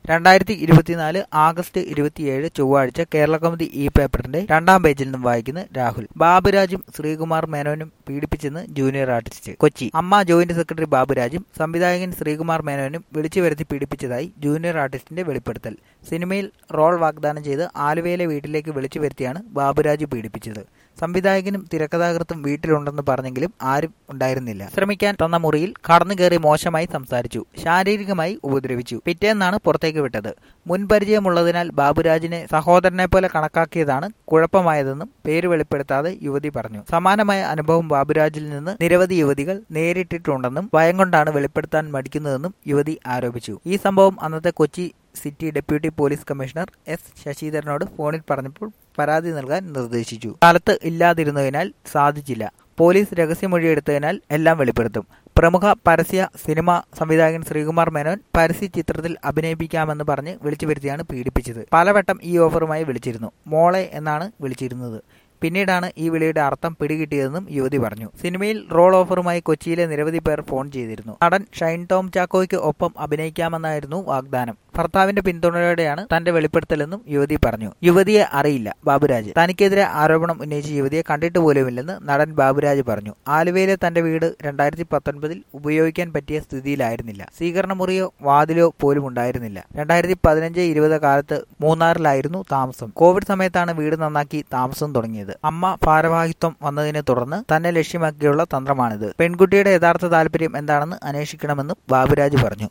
രണ്ടായിരത്തി ഇരുപത്തിനാല് ആഗസ്റ്റ് ഇരുപത്തിയേഴ് ചൊവ്വാഴ്ച കേരള കൗമുദി ഇ പേപ്പറിന്റെ രണ്ടാം പേജിൽ നിന്നും വായിക്കുന്ന രാഹുൽ ബാബുരാജും ശ്രീകുമാർ മേനോനും പീഡിപ്പിച്ചെന്ന് ജൂനിയർ ആർട്ടിസ്റ്റ് കൊച്ചി അമ്മ ജോയിന്റ് സെക്രട്ടറി ബാബുരാജും സംവിധായകൻ ശ്രീകുമാർ മേനോനും വിളിച്ചു വരുത്തി പീഡിപ്പിച്ചതായി ജൂനിയർ ആർട്ടിസ്റ്റിന്റെ വെളിപ്പെടുത്തൽ സിനിമയിൽ റോൾ വാഗ്ദാനം ചെയ്ത് ആലുവയിലെ വീട്ടിലേക്ക് വിളിച്ചു വരുത്തിയാണ് ബാബുരാജ് പീഡിപ്പിച്ചത് സംവിധായകനും തിരക്കഥാകൃത്തും വീട്ടിലുണ്ടെന്ന് പറഞ്ഞെങ്കിലും ആരും ഉണ്ടായിരുന്നില്ല ശ്രമിക്കാൻ തന്ന മുറിയിൽ കടന്നു കയറി മോശമായി സംസാരിച്ചു ശാരീരികമായി ഉപദ്രവിച്ചു പിറ്റേന്നാണ് പുറത്തേക്ക് വിട്ടത് മുൻപരിചയമുള്ളതിനാൽ ബാബുരാജിനെ സഹോദരനെ പോലെ കണക്കാക്കിയതാണ് കുഴപ്പമായതെന്നും പേര് വെളിപ്പെടുത്താതെ യുവതി പറഞ്ഞു സമാനമായ അനുഭവം ബാബുരാജിൽ നിന്ന് നിരവധി യുവതികൾ നേരിട്ടിട്ടുണ്ടെന്നും ഭയം കൊണ്ടാണ് വെളിപ്പെടുത്താൻ മടിക്കുന്നതെന്നും യുവതി ആരോപിച്ചു ഈ സംഭവം അന്നത്തെ Kochi city deputy police commissioner S ശശിധരനോട് ഫോണിൽ പറഞ്ഞപ്പോൾ പരാതി നൽകാൻ നിർദ്ദേശിച്ചു കാലത്ത് ഇല്ലാതിരുന്നതിനാൽ സാധിച്ചില്ല പോലീസ് രഹസ്യമൊഴിയെടുത്തതിനാൽ എല്ലാം വെളിപ്പെടുത്തും പ്രമുഖ പരസ്യ സിനിമ സംവിധായകൻ ശ്രീകുമാർ മേനോൻ പരസ്യ ചിത്രത്തിൽ അഭിനയിപ്പിക്കാമെന്ന് പറഞ്ഞ് വിളിച്ചു വരുത്തിയാണ് പീഡിപ്പിച്ചത് പലവട്ടം ഈ ഓഫറുമായി വിളിച്ചിരുന്നു മോളെ എന്നാണ് വിളിച്ചിരുന്നത് പിന്നീടാണ് ഈ വിളിയുടെ അർത്ഥം പിടികിട്ടിയതെന്നും യുവതി പറഞ്ഞു സിനിമയിൽ റോൾ ഓഫറുമായി കൊച്ചിയിലെ നിരവധി പേർ ഫോൺ ചെയ്തിരുന്നു നടൻ ഷൈൻ ടോം ചാക്കോയ്ക്ക് ഒപ്പം അഭിനയിക്കാമെന്നായിരുന്നു വാഗ്ദാനം ഭർത്താവിന്റെ പിന്തുണയോടെയാണ് തന്റെ വെളിപ്പെടുത്തലെന്നും യുവതി പറഞ്ഞു യുവതിയെ അറിയില്ല ബാബുരാജ് തനിക്കെതിരെ ആരോപണം ഉന്നയിച്ച യുവതിയെ കണ്ടിട്ട് പോലുമില്ലെന്ന് നടൻ ബാബുരാജ് പറഞ്ഞു ആലുവയിലെ തന്റെ വീട് രണ്ടായിരത്തി പത്തൊൻപതിൽ ഉപയോഗിക്കാൻ പറ്റിയ സ്ഥിതിയിലായിരുന്നില്ല സ്വീകരണ മുറിയോ വാതിലോ പോലും ഉണ്ടായിരുന്നില്ല രണ്ടായിരത്തി പതിനഞ്ച് ഇരുപത് കാലത്ത് മൂന്നാറിലായിരുന്നു താമസം കോവിഡ് സമയത്താണ് വീട് നന്നാക്കി താമസം തുടങ്ങിയത് അമ്മ ഭാരവാഹിത്വം വന്നതിനെ തുടർന്ന് തന്നെ ലക്ഷ്യമാക്കിയുള്ള തന്ത്രമാണിത് പെൺകുട്ടിയുടെ യഥാർത്ഥ താല്പര്യം എന്താണെന്ന് അന്വേഷിക്കണമെന്നും ബാബുരാജ് പറഞ്ഞു